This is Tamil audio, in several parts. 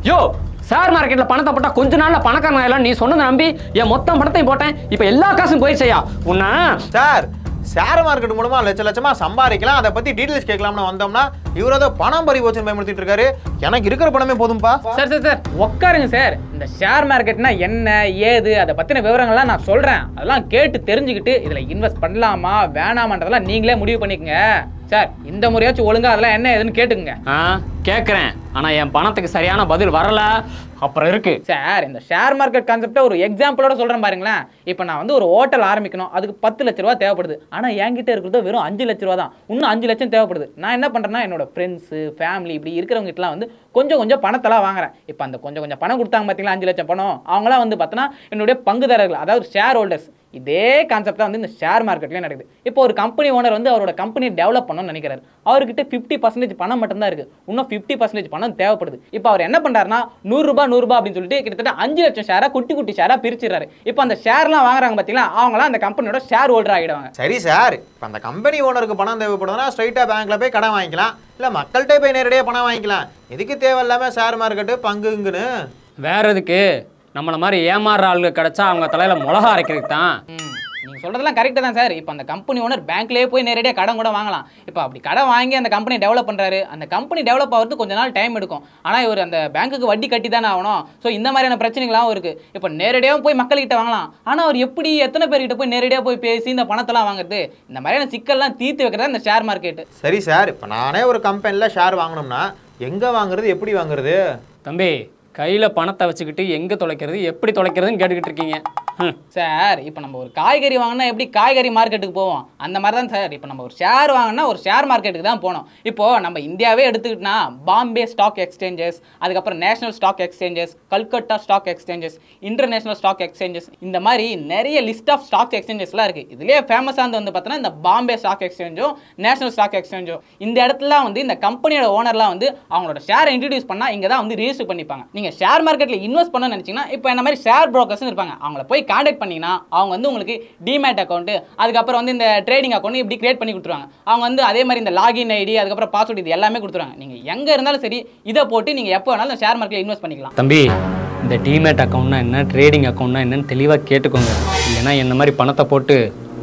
யோ ஷேர் மார்க்கெட்ல பணத்தை போட்டா கொஞ்ச நாள்ல பணக்காரன் ஆயிடலாம் நீ சொன்னதை நம்பி என் மொத்தம் பணத்தையும் போட்டேன் இப்போ எல்லா காசும் போயிடுச்சையா உன்ன சார் ஷேர் மார்க்கெட் மூலமா லட்ச லட்சமா சம்பாதிக்கலாம் அதை பத்தி டீடைல்ஸ் கேட்கலாம்னு வந்தோம்னா இவர் ஏதோ பணம் பறிபோச்சுன்னு பயன்படுத்திட்டு இருக்காரு எனக்கு இருக்கிற பணமே போதும்பா சார் சார் சார் உட்காருங்க சார் இந்த ஷேர் மார்க்கெட்னா என்ன ஏது அதை பற்றின விவரங்கள்லாம் நான் சொல்கிறேன் அதெல்லாம் கேட்டு தெரிஞ்சுக்கிட்டு இதில் இன்வெஸ்ட் பண்ணலாமா வேணாமான்றதெல்லாம் நீங்களே முடிவு பண்ணிக்கங்க சார் இந்த முறையாச்சும் ஒழுங்கா அதெல்லாம் என்ன ஏதுன்னு கேட்டுக்குங்க ஆ கேட்குறேன் ஆனா என் பணத்துக்கு சரியான பதில் வரல அப்புறம் இருக்கு சார் இந்த ஷேர் மார்க்கெட் கான்செப்டை ஒரு எக்ஸாம்பிளோட சொல்கிறேன் பாருங்களேன் இப்போ நான் வந்து ஒரு ஹோட்டல் ஆரம்பிக்கணும் அதுக்கு பத்து லட்ச ரூபா தேவைப்படுது ஆனால் என்கிட்ட இருக்கிறது வெறும் அஞ்சு லட்ச ரூபா தான் இன்னும் அஞ்சு லட்சம் தேவைப்படுது நான் என்ன பண்ணுறேன்னா என்னோட ஃப்ரெண்ட்ஸு ஃபேமிலி இப்படி இருக்கிறவங்ககிட்டலாம் வந்து கொஞ்சம் கொஞ்சம் பணத்தெல்லாம் வாங்குறேன் இப்போ அந்த கொஞ்சம் கொஞ்சம் பணம் கொடுத்தாங்க பார்த்தீங்களா அஞ்சு லட்சம் பணம் அவங்களாம் வந்து பார்த்தோன்னா என்னுடைய பங்குதாரர்கள் அதாவது ஷேர் ஹோல்டர்ஸ் இதே கான்செப்ட் தான் வந்து இந்த ஷேர் மார்க்கெட்லேயே நடக்குது இப்போ ஒரு கம்பெனி ஓனர் வந்து அவரோட கம்பெனியை டெவலப் பண்ணணும்னு நினைக்கிறாரு அவர்கிட்ட ஃபிஃப்டி பர்சன்டேஜ் பணம் மட்டும்தான் இருக்கு இன்னும் ஃபிஃப்டி பர்சன்டேஜ் பணம் தேவைப்படுது இப்போ அவர் என்ன பண்றாருன்னா நூறுரூபா நூறுரூபா அப்படின்னு சொல்லிட்டு கிட்டத்தட்ட அஞ்சு லட்சம் ஷேரா குட்டி குட்டி ஷேரா பிரிச்சிடறாரு இப்போ அந்த ஷேர்லாம் வாங்குறாங்க பார்த்தீங்களா அவங்களாம் அந்த கம்பெனியோட ஷேர் ஹோல்டர் ஆகிடுவாங்க சரி சார் இப்போ அந்த கம்பெனி ஓனருக்கு பணம் தேவைப்படுதுன்னா ஸ்ட்ரைட்டாக பேங்க்ல போய் கடன் வாங்கிக்கலாம் இல்லை மக்கள்கிட்ட போய் நேரடியாக பணம் வாங்கிக்கலாம் எதுக்கு தேவையில்லாம ஷேர் மார்க்கெட்டு பங்குங்குன்னு வேற எதுக்கு நம்மள மாதிரி ஏமாறுற ஆளுங்க கிடைச்சா அவங்க தலையில மிளகா அரைக்கிறதுக்கு தான் ம், நீங்க சொல்றதெல்லாம் கரெக்ட் தான் சார் இப்போ அந்த கம்பெனி ஓனர் பேங்க்லயே போய் நேரடியாக கடன் கூட வாங்கலாம் இப்போ அப்படி கடன் வாங்கி அந்த கம்பெனி டெவலப் பண்றாரு அந்த கம்பெனி டெவலப் ஆகிறது கொஞ்ச நாள் டைம் எடுக்கும் ஆனா இவர் அந்த பேங்க்குக்கு வட்டி கட்டி தானே ஆகணும் ஸோ இந்த மாதிரியான பிரச்சனைகளாகவும் இருக்கு இப்போ நேரடியாக போய் மக்கள்கிட்ட வாங்கலாம் ஆனா அவர் எப்படி எத்தனை பேர்கிட்ட போய் நேரடியாக போய் பேசி இந்த பணத்தெல்லாம் வாங்குறது இந்த மாதிரியான சிக்கல்லாம் தீர்த்து வைக்கிறதா இந்த ஷேர் மார்க்கெட் சரி சார் இப்போ நானே ஒரு கம்பெனியில் ஷேர் வாங்கணும்னா எங்கே வாங்குறது எப்படி வாங்குறது தம்பி கையில பணத்தை வச்சுக்கிட்டு எங்க தொலைக்கிறது எப்படி தொலைக்கிறதுன்னு கேட்டுக்கிட்டு இருக்கீங்க ஹம். சார் இப்போ நம்ம ஒரு காய்கறி வாங்கினா எப்படி காய்கறி மார்க்கெட்டுக்கு போவோம் அந்த மாதிரி தான் சார் இப்போ நம்ம ஒரு ஷேர் வாங்கினா ஒரு ஷேர் மார்க்கெட்டுக்கு தான் போகணும் இப்போ நம்ம இந்தியாவே எடுத்துக்கிட்டோம்னா பாம்பே ஸ்டாக் எக்ஸ்சேஞ்சஸ் அதுக்கப்புறம் national stock exchanges Calcutta stock exchanges international stock exchanges இந்த மாதிரி நிறைய லிஸ்ட் ஆஃப் ஸ்டாக் எக்ஸ்சேஞ்சஸ்லாம் இருக்குது இதுலேயே ஃபேமஸானது வந்து பார்த்தோன்னா இந்த பாம்பே ஸ்டாக் எக்ஸ்சேஞ்சும் நேஷனல் ஸ்டாக் எக்ஸ்சேஞ்சும் இந்த இடத்துல வந்து இந்த கம்பெனியோட ஓனர்லாம் வந்து அவங்களோட ஷேரை இன்ட்ரடியூஸ் பண்ணால் இங்கே தான் வந்து ரிஜிஸ்டர் பண்ணிப்பாங்க நீங்கள் ஷேர் மார்க்கெட்டில் இன்வெஸ்ட் பண்ண நினச்சிங்கன்னா இப்போ இந்த மாதிரி ஷேர் ப்ரோக்கர்ஸ்னு இருப்பாங்க அவங்கள போய் காண்டாக்ட் பண்ணிங்கன்னா அவங்க வந்து உங்களுக்கு டிமேட் அக்கௌண்ட் அதுக்கப்புறம் வந்து இந்த ட்ரேடிங் அக்கௌண்ட் இப்படி கிரியேட் பண்ணி கொடுத்துருவாங்க அவங்க வந்து அதே மாதிரி இந்த லாகின் ஐடி அதுக்கப்புறம் பாஸ்வேர்ட் இது எல்லாமே கொடுத்துருவாங்க நீங்கள் எங்கே இருந்தாலும் சரி இதை போட்டு நீங்கள் எப்போ வேணாலும் ஷேர் மார்க்கெட்டில் இன்வெஸ்ட் பண்ணிக்கலாம் தம்பி இந்த டிமேட் அக்கௌண்ட்னா என்ன ட்ரேடிங் அக்கௌண்ட்னா என்னன்னு தெளிவாக கேட்டுக்கோங்க இல்லைன்னா என்ன மாதிரி பணத்தை போட்டு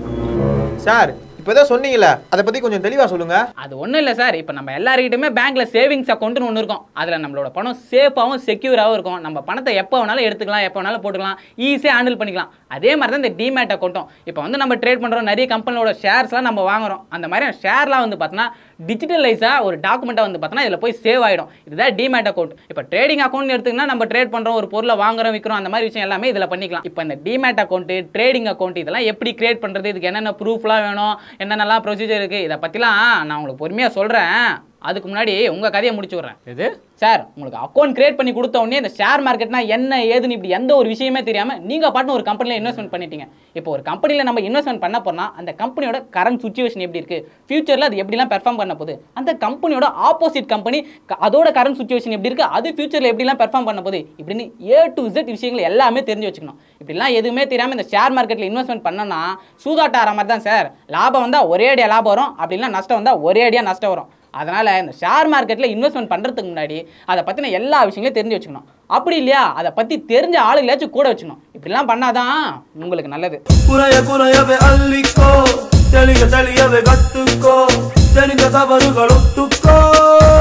சார் இப்போ ஏதோ சொன்னீங்களே அதை பற்றி கொஞ்சம் தெளிவாக சொல்லுங்கள் அது ஒன்றும் இல்லை சார் இப்போ நம்ம எல்லாருக்கிட்டுமே பேங்க்கில் சேவிங்ஸ் அக்கௌண்ட்னு ஒன்று இருக்கும் அதில் நம்மளோட பணம் சேஃபாகவும் செக்யூராகவும் இருக்கும் நம்ம பணத்தை எப்போ வேணாலும் எடுத்துக்கலாம் எப்போ வேணாலும் போட்டுக்கலாம் ஈஸியாக ஹேண்டில் பண்ணிக்கலாம் அதே மாதிரி தான் இந்த டிமேட் அக்கௌண்ட்டும் இப்போ வந்து நம்ம ட்ரேட் பண்ணுறோம் நிறைய கம்பெனியோட ஷேர்ஸ்லாம் நம்ம வாங்குறோம் அந்த மாதிரி ஷேர்லாம் வந்து பார்த்தோன்னா டிஜிட்டலைஸாக ஒரு டாக்குமெண்ட்டாக வந்து பார்த்தோன்னா இதில் போய் சேவ் ஆகிடும் இதுதான் டிமேட் அக்கௌண்ட் இப்போ ட்ரேடிங் அக்கௌண்ட் எடுத்துக்கினா நம்ம ட்ரேட் பண்ணுறோம் ஒரு பொருளை வாங்குறோம் விற்கிறோம் அந்த மாதிரி விஷயம் எல்லாமே இதில் பண்ணிக்கலாம் இப்போ இந்த டிமேட் அக்கௌண்ட்டு ட்ரேடிங் அக்கௌண்ட் இதெல்லாம் எப்படி கிரியேட் பண்ணுறது இதுக்கு என்னென்ன ப்ரூஃப்லாம் வேணும் என்னென்னலாம் ப்ரொசீஜர் இருக்குது இதை பற்றிலாம் நான் உங்களுக்கு பொறுமையாக சொல்கிறேன் அதுக்கு முன்னாடி உங்கள் கதையை முடிச்சு விட்றேன் இது சார் உங்களுக்கு அக்கௌண்ட் கிரியேட் பண்ணி கொடுத்த உடனே இந்த ஷேர் மார்க்கெட்னா என்ன ஏதுன்னு இப்படி எந்த ஒரு விஷயமே தெரியாமல் நீங்கள் பாட்டுன்னு ஒரு கம்பெனியில் இன்வெஸ்ட்மெண்ட் பண்ணிட்டீங்க இப்போ ஒரு கம்பெனியில் நம்ம இன்வெஸ்ட்மெண்ட் பண்ண போனால் அந்த கம்பெனியோட கரண்ட் சுச்சுவேஷன் எப்படி இருக்குது ஃபியூச்சரில் அது எப்படிலாம் பெர்ஃபார்ம் பண்ண போகுது அந்த கம்பெனியோட ஆப்போசிட் கம்பெனி அதோட கரண்ட் சுச்சுவேஷன் எப்படி இருக்குது அது ஃபியூச்சரில் எப்படிலாம் பெர்ஃபார்ம் பண்ண போகுது இப்படின்னு ஏ டு Z விஷயங்கள் எல்லாமே தெரிஞ்சு வச்சுக்கணும் இப்படிலாம் எதுவுமே தெரியாமல் இந்த ஷேர் மார்க்கெட்டில் இன்வெஸ்ட்மெண்ட் பண்ணனா சூதாட்ட ஆற மாதிரி தான் சார் லாபம் வந்தால் ஒரே அடியாக லாபம் வரும் அப்படின்னா நஷ்டம் வந்தால் ஒரே அடியாக நஷ்டம் வரும் அதனால் இந்த ஷேர் மார்க்கெட்டில் இன்வெஸ்ட்மெண்ட் பண்ணுறதுக்கு முன்னாடி அதை பற்றின எல்லா விஷயங்களையும் தெரிஞ்சு வச்சுக்கணும் அப்படி இல்லையா அதை பற்றி தெரிஞ்ச ஆளுங்களாச்சும் கூட வச்சுக்கணும் இப்படிலாம் பண்ணாதான் உங்களுக்கு நல்லது குறைய குறையவே அள்ளிக்கோ தெளிய தெளியவே கத்துக்கோ தெரிந்த தவறுகள் ஒத்துக்கோ